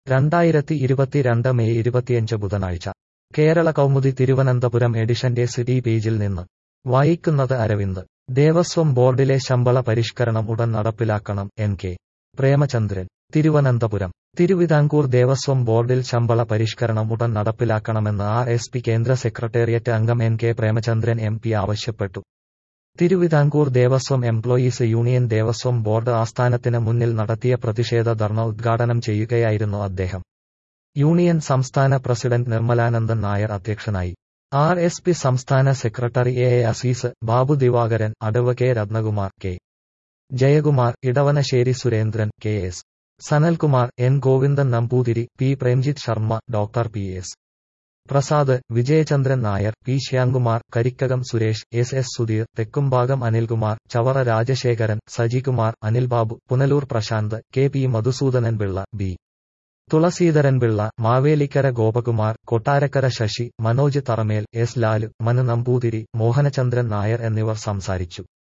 രണ്ടായിരത്തി ഇരുപത്തിരണ്ട് മെയ് ഇരുപത്തിയഞ്ച് ബുധനാഴ്ച കേരള കൗമുദി തിരുവനന്തപുരം എഡിഷന്റെ സിറ്റി പേജിൽ നിന്ന് വായിക്കുന്നത് അരവിന്ദ് ദേവസ്വം ബോർഡിലെ ശമ്പള പരിഷ്കരണം ഉടൻ നടപ്പിലാക്കണം എൻ കെ പ്രേമചന്ദ്രൻ തിരുവനന്തപുരം തിരുവിതാംകൂർ ദേവസ്വം ബോർഡിൽ ശമ്പള പരിഷ്കരണം ഉടൻ നടപ്പിലാക്കണമെന്ന് ആർ എസ് പി കേന്ദ്ര സെക്രട്ടേറിയറ്റ് അംഗം N K Premachandran M P ആവശ്യപ്പെട്ടു Thiruvithamkoor Devaswom employees union Devaswom board ആസ്ഥാനത്തിന് മുന്നിൽ നടത്തിയ പ്രതിഷേധ ധർണ ഉദ്ഘാടനം ചെയ്യുകയായിരുന്നു അദ്ദേഹം യൂണിയൻ സംസ്ഥാന പ്രസിഡന്റ് നിർമ്മലാനന്ദൻ നായർ അധ്യക്ഷനായി ആർ എസ് പി സംസ്ഥാന secretary A A Azeez Babu Divakaran Adavu K Ratnakumar K Jayakumar Edavanassery Surendran K S Sanalkumar N Govindan Namboothiri P Premjith Sharma doctor P S Prasad Vijayachandran Nair P Shyamkumar Karikkakam Suresh S S Sudheer Thekkumbhagam Anilkumar Chavara Rajasekharan Sajikumar Anilbabu Punalur Prasanth K P Madhusoodanan Pillai B Thulaseedharan Pillai Mavelikkara Gopakumar Kottarakkara Sasi Manoj Tharamel S Lalu Manu Namboothiri Mohanachandran Nair എന്നിവർ സംസാരിച്ചു